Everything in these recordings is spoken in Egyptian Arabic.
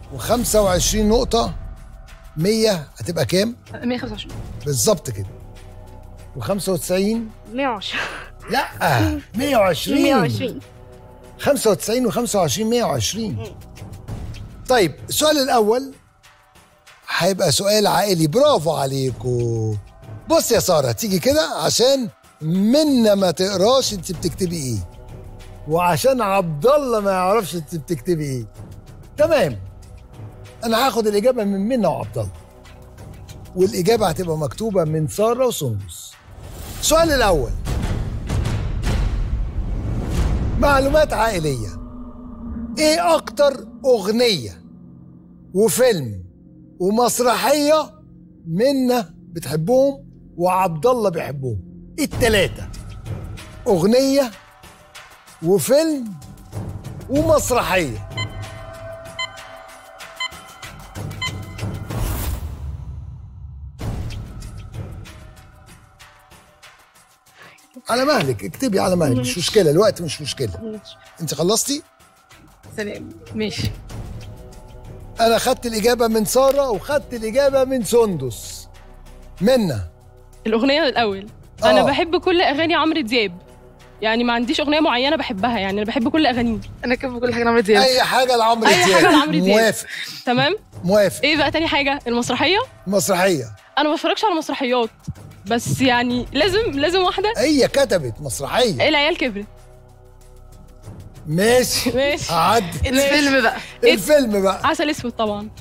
و25 نقطة 100 هتبقى كام؟ 125 بالظبط كده و95 110 لا 120 120 95 و25 120 طيب السؤال الأول هيبقى سؤال عائلي برافو عليكم بص يا سارة تيجي كده عشان منا ما تقراش انت بتكتبي ايه وعشان عبد الله ما يعرفش انت بتكتبي ايه تمام انا هاخد الاجابه من منا وعبد الله والاجابه هتبقى مكتوبه من ساره وسندس السؤال الاول معلومات عائليه ايه اكتر اغنيه وفيلم ومسرحيه منا بتحبهم وعبد الله بيحبهم التلاته اغنيه وفيلم ومسرحيه على مهلك اكتبي على مهلك مش مشكله الوقت مش مشكله انت خلصتي سلام ماشي انا خدت الاجابه من ساره وخدت الاجابه من سندس منا الاغنيه الاول آه. انا بحب كل اغاني عمرو دياب يعني ما عنديش اغنيه معينه بحبها يعني انا بحب كل اغانيه انا كاتبه كل حاجه عمرو دياب اي حاجه لعمرو أي دياب حاجة لعمرو دياب. موافق تمام موافق ايه بقى تاني حاجه المسرحيه مسرحيه انا ما بتفرجش على مسرحيات بس يعني لازم لازم واحده هي كتبت مسرحيه العيال كبرت ماشي ماشي عد الفيلم بقى الفيلم بقى عسل اسود طبعا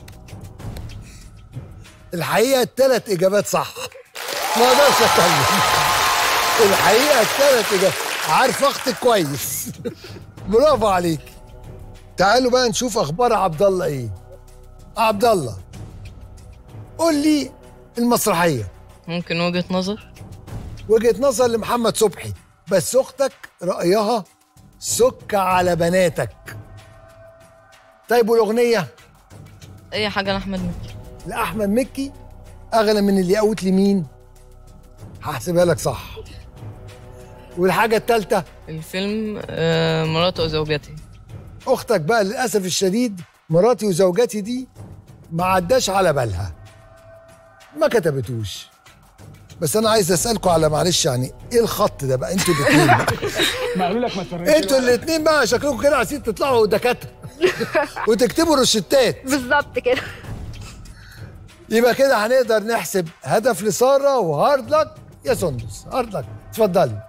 الحقيقه الثلاث اجابات صح ما اقدرش اتكلم الحقيقه الثلاث اجابات عارف اختك كويس برافو عليك تعالوا بقى نشوف اخبار عبد الله ايه عبد الله قول لي المسرحيه ممكن وجهة نظر وجهه نظر لمحمد صبحي بس اختك رايها سك على بناتك طيب والاغنيه اي حاجة لاحمد مكي لاحمد مكي اغلى من اللي قوت لمين هحسبها لك صح والحاجه الثالثه الفيلم آه، مرات وزوجتي اختك بقى للاسف الشديد مراتي وزوجتي دي ما عداش على بالها ما كتبتوش بس انا عايز اسالكم على معلش يعني ايه الخط ده بقى انتوا الاثنين بقى معقول لك ما تفرقش انتوا الاثنين بقى شكلكم كده عايزين تطلعوا دكاتره وتكتبوا روشتات بالظبط كده يبقى كده هنقدر نحسب هدف لساره وهارد لك يا سندس هارد لك اتفضلي